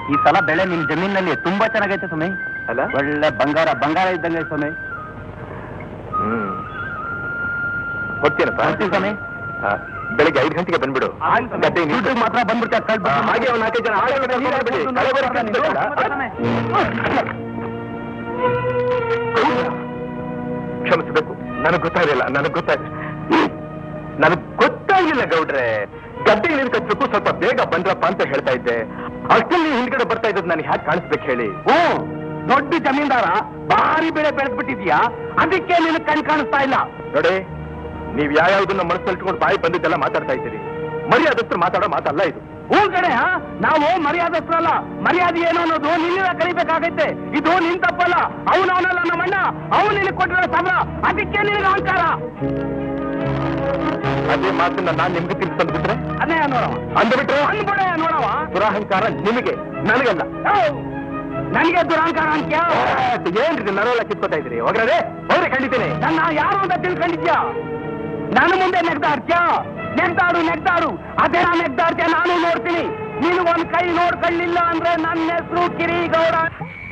ಈ ಸಲ ಬೆಳೆ ನಿಮ್ ಜಮೀನಲ್ಲಿ ತುಂಬಾ ಚೆನ್ನಾಗೈತೆ ಸ್ವಾಮಿ ಅಲ್ಲ ಒಳ್ಳೆ ಬಂಗಾರ ಬಂಗಾರ ಇದ್ದಂಗೆ ಐತೆ ಸ್ವಾಮಿ ಹ್ಮ್ ಹೋಗ್ತೀನಪ್ಪ ಬರ್ತೀನಿ ಸ್ವಾಮಿ. ಆ, ಬೆಳಿಗ್ಗೆ ಐದು ಗಂಟೆಗೆ ಬಂದ್ಬಿಡು ಗದ್ದೆ ನೀರು- ದುಡ್ಡು ಮಾತ್ರ ಬಂದ್ಬಿಡ್ತೀಯ ಆ, ಹಾಗೆ ಒಂದು ನಾಲ್ಕೈದು ಜನ ಆಳುಗಳನ್ನ ಕರ್ಕೊಂಡು ಬರ್ಬಿಡಿ. ಕಳೆಬರ ಕಳಿಸ್ಬೇಕಲ್ಲ? ಕ್ಷಮಿಸಬೇಕು ನನಗ್ ಗೊತ್ತಾಗಲಿಲ್ಲ ನನಗ್ ಗೊತ್ತಾಗ ನನಗ್ ಗೊತ್ತಾಗ್ಲಿಲ್ಲ ಗೌಡ್ರೆ ಗದ್ದೆ ನೀರು ಕಚ್ಚಬೇಕು ಸ್ವಲ್ಪ ಬೇಗ ಬಂದ್ರಪ್ಪ ಅಂತ ಹೇಳ್ತಾ ಇದ್ದೆ ಅಷ್ಟಲ್ಲಿ ನೀವು ಹಿಂದ್ಗಡೆ ಬರ್ತಾ ಇದ್ದದ್ದು ನನಗೆ ಹ್ಯಾಕ್ ಕಾಣಿಸ್ಬೇಕು ಹೇಳಿ ಓ ದೊಡ್ಡ ಜಮೀನ್ದಾರ ಭಾರಿ ಬೆಳೆ ಬೆಳೆದ್ಬಿಟ್ಟಿದ್ಯಾ ಅದಕ್ಕೆ ನಿನ್ ಕಣ್ ಕಾಣಿಸ್ತಾ ಇಲ್ಲ ನೋಡಿ ನೀವ್ ಯಾವ್ಯಾವ್ದನ್ನ ಮನಸ್ಸಲ್ಲಿ ಇಟ್ಕೊಂಡು ಬಾಯಿ ಬಂದಿದ್ದೆಲ್ಲ ಮಾತಾಡ್ತಾ ಇದ್ದೀರಿ ಮರ್ಯಾದತ್ರ ಮಾತಾಡೋ ಮಾತಲ್ಲ ಇದು ಹೂ ಕಡೆ ಹಾ ನಾವು ಮರ್ಯಾದಸ್ತ್ರಲ್ಲ ಮರ್ಯಾದೆ ಏನು ಅನ್ನೋದು ನಿನ್ನಿಂದ ಕಲಿಬೇಕಾಗೈತೆ ಇದು ನಿನ್ ತಪ್ಪಲ್ಲ ಅವನವನಲ್ಲ ನಮ್ಮಣ್ಣ ಅವನು ನಿನಗೆ ಕೊಟ್ಟಿರೋ ಸಂಬಳ ಅದಕ್ಕೆ ನಿನಗೆ ಅಹಂಕಾರ ಅದೇ ಮಾತನ್ನ ನಾನ್ ನಿಮ್ಗೆ ತಿಳ್ಸಿ ತಂದ್ಬಿಟ್ರೆ ಅದೇ ನೋಡವ ಅಂದ್ಬಿಟ್ರೆ ಅಂದ್ಬಿಡೆ ನೋಡವ ದುರಹಂಕಾರ ನಿಮಗೆ ನನಗಲ್ಲ ನನಗೆ ದುರಹಂಕಾರ ಅಂತ್ಯ ಏನ್ರಿ ನರವೆಲ್ಲ ಕಿತ್ಕೋತಾ ಇದ್ರಿ ಹೋಗ್ರೆ ಹೋಗ್ರೆ ಖಂಡಿತೇನೆ ನನ್ನ ಯಾರು ಅಂತ ತಿಳ್ಕೊಂಡಿದ್ಯಾ ನನ್ನ ಮುಂದೆ ನೆಗ್ದಾಡ್ತ್ಯಾ ನೆಗ್ದಾಡು ನೆಗ್ದಾಡು ಅದೇ ನಾ ನೆಗ್ದಾಡ್ತ್ಯಾ ನಾನು ನೋಡ್ತೀನಿ ನೀನು ಒಂದ್ ಕೈ ನೋಡ್ಕೊಳ್ಳಿಲ್ಲ ಅಂದ್ರೆ ನನ್ನ ಹೆಸರು ಕಿರಿಗೌಡ